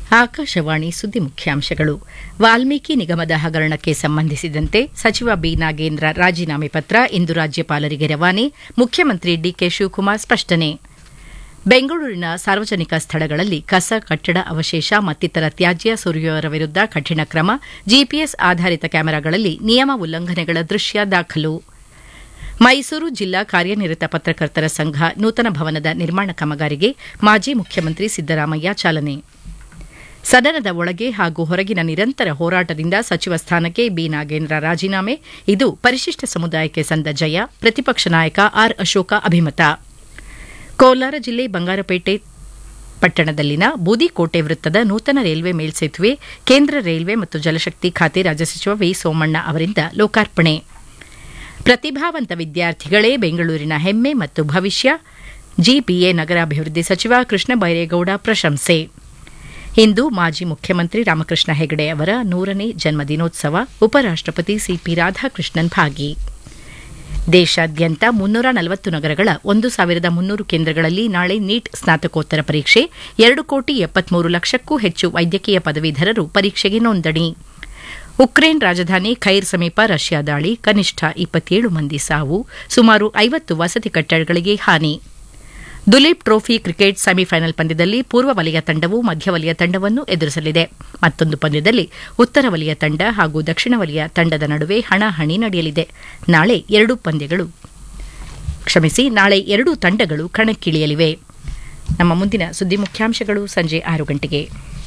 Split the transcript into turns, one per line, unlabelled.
ಆಕಾಶವಾಣಿ ಸುದ್ದಿ ಮುಖ್ಯಾಂಶಗಳು ವಾಲ್ಮೀಕಿ ನಿಗಮದ ಹಗರಣಕ್ಕೆ ಸಂಬಂಧಿಸಿದಂತೆ ಸಚಿವ ಬಿ ನಾಗೇಂದ್ರ ರಾಜೀನಾಮೆ ಪತ್ರ ಇಂದು ರಾಜ್ಯಪಾಲರಿಗೆ ರವಾನೆ ಮುಖ್ಯಮಂತ್ರಿ ಡಿಕೆ ಶಿವಕುಮಾರ್ ಸ್ಪಷ್ಟನೆ ಬೆಂಗಳೂರಿನ ಸಾರ್ವಜನಿಕ ಸ್ಥಳಗಳಲ್ಲಿ ಕಸ ಕಟ್ಟಡ ಅವಶೇಷ ಮತ್ತಿತರ ತ್ಯಾಜ್ಯ ಸುರಿಯುವವರ ವಿರುದ್ದ ಕಠಿಣ ಕ್ರಮ ಜಿಪಿಎಸ್ ಆಧಾರಿತ ಕ್ಯಾಮೆರಾಗಳಲ್ಲಿ ನಿಯಮ ಉಲ್ಲಂಘನೆಗಳ ದೃಶ್ಯ ದಾಖಲು ಮೈಸೂರು ಜಿಲ್ಲಾ ಕಾರ್ಯನಿರತ ಪತ್ರಕರ್ತರ ಸಂಘ ನೂತನ ಭವನದ ನಿರ್ಮಾಣ ಕಾಮಗಾರಿಗೆ ಮಾಜಿ ಮುಖ್ಯಮಂತ್ರಿ ಸಿದ್ದರಾಮಯ್ಯ ಚಾಲನೆ ಸದನದ ಒಳಗೆ ಹಾಗೂ ಹೊರಗಿನ ನಿರಂತರ ಹೋರಾಟದಿಂದ ಸಚಿವ ಸ್ಥಾನಕ್ಕೆ ಬಿ ನಾಗೇಂದ್ರ ರಾಜೀನಾಮೆ ಇದು ಪರಿಶಿಷ್ಟ ಸಮುದಾಯಕ್ಕೆ ಸಂದ ಜಯ ಪ್ರತಿಪಕ್ಷ ನಾಯಕ ಆರ್ ಅಶೋಕ ಅಭಿಮತ ಕೋಲಾರ ಜಿಲ್ಲೆ ಬಂಗಾರಪೇಟೆ ಪಟ್ಟಣದಲ್ಲಿನ ಬೂದಿಕೋಟೆ ವೃತ್ತದ ನೂತನ ರೈಲ್ವೆ ಮೇಲ್ಸೇತುವೆ ಕೇಂದ್ರ ರೈಲ್ವೆ ಮತ್ತು ಜಲಶಕ್ತಿ ಖಾತೆ ರಾಜ್ಯ ಸಚಿವ ವಿ ಸೋಮಣ್ಣ ಅವರಿಂದ ಲೋಕಾರ್ಪಣೆ ಪ್ರತಿಭಾವಂತ ವಿದ್ಯಾರ್ಥಿಗಳೇ ಬೆಂಗಳೂರಿನ ಹೆಮ್ಮೆ ಮತ್ತು ಭವಿಷ್ಯ ಜಿಬಿಎ ನಗರಾಭಿವೃದ್ಧಿ ಸಚಿವ ಕೃಷ್ಣ ಬೈರೇಗೌಡ ಪ್ರಶಂಸೆ ಇಂದು ಮಾಜಿ ಮುಖ್ಯಮಂತ್ರಿ ರಾಮಕೃಷ್ಣ ಹೆಗಡೆ ಅವರ ನೂರನೇ ಜನ್ಮದಿನೋತ್ಸವ ಉಪರಾಷ್ಟಪತಿ ಸಿಪಿ ರಾಧಾಕೃಷ್ಣನ್ ಭಾಗಿ ದೇಶಾದ್ಯಂತ ಮುನ್ನೂರ ನಲವತ್ತು ನಗರಗಳ ಒಂದು ಸಾವಿರದ ಮುನ್ನೂರು ಕೇಂದ್ರಗಳಲ್ಲಿ ನಾಳೆ ನೀಟ್ ಸ್ನಾತಕೋತ್ತರ ಪರೀಕ್ಷೆ ಎರಡು ಕೋಟಿ ಎಪ್ಪತ್ಮೂರು ಲಕ್ಷಕ್ಕೂ ಹೆಚ್ಚು ವೈದ್ಯಕೀಯ ಪದವೀಧರರು ಪರೀಕ್ಷೆಗೆ ನೋಂದಣಿ ಉಕ್ರೇನ್ ರಾಜಧಾನಿ ಖೈರ್ ಸಮೀಪ ರಷ್ಯಾ ದಾಳಿ ಕನಿಷ್ಠ ಇಪ್ಪತ್ತೇಳು ಮಂದಿ ಸಾವು ಸುಮಾರು ಐವತ್ತು ವಸತಿ ಕಟ್ಟಡಗಳಿಗೆ ಹಾನಿ ದುಲೀಪ್ ಟ್ರೋಫಿ ಕ್ರಿಕೆಟ್ ಸೆಮಿಫೈನಲ್ ಪಂದ್ಯದಲ್ಲಿ ಪೂರ್ವ ವಲಯ ತಂಡವು ಮಧ್ಯ ವಲಯ ತಂಡವನ್ನು ಎದುರಿಸಲಿದೆ ಮತ್ತೊಂದು ಪಂದ್ಯದಲ್ಲಿ ಉತ್ತರ ವಲಯ ತಂಡ ಹಾಗೂ ದಕ್ಷಿಣ ವಲಯ ತಂಡದ ನಡುವೆ ಹಣಾಹಣಿ ನಡೆಯಲಿದೆ ನಾಳೆ ಎರಡು ಪಂದ್ಯಗಳು ಕ್ಷಮಿಸಿ ನಾಳೆ ಎರಡೂ ತಂಡಗಳು ಕಣಕ್ಕಿಳಿಯಲಿವೆ ನಮ್ಮ ಮುಂದಿನ ಸುದ್ದಿ ಮುಖ್ಯಾಂಶಗಳು ಸಂಜೆ ಆರು ಗಂಟೆಗೆ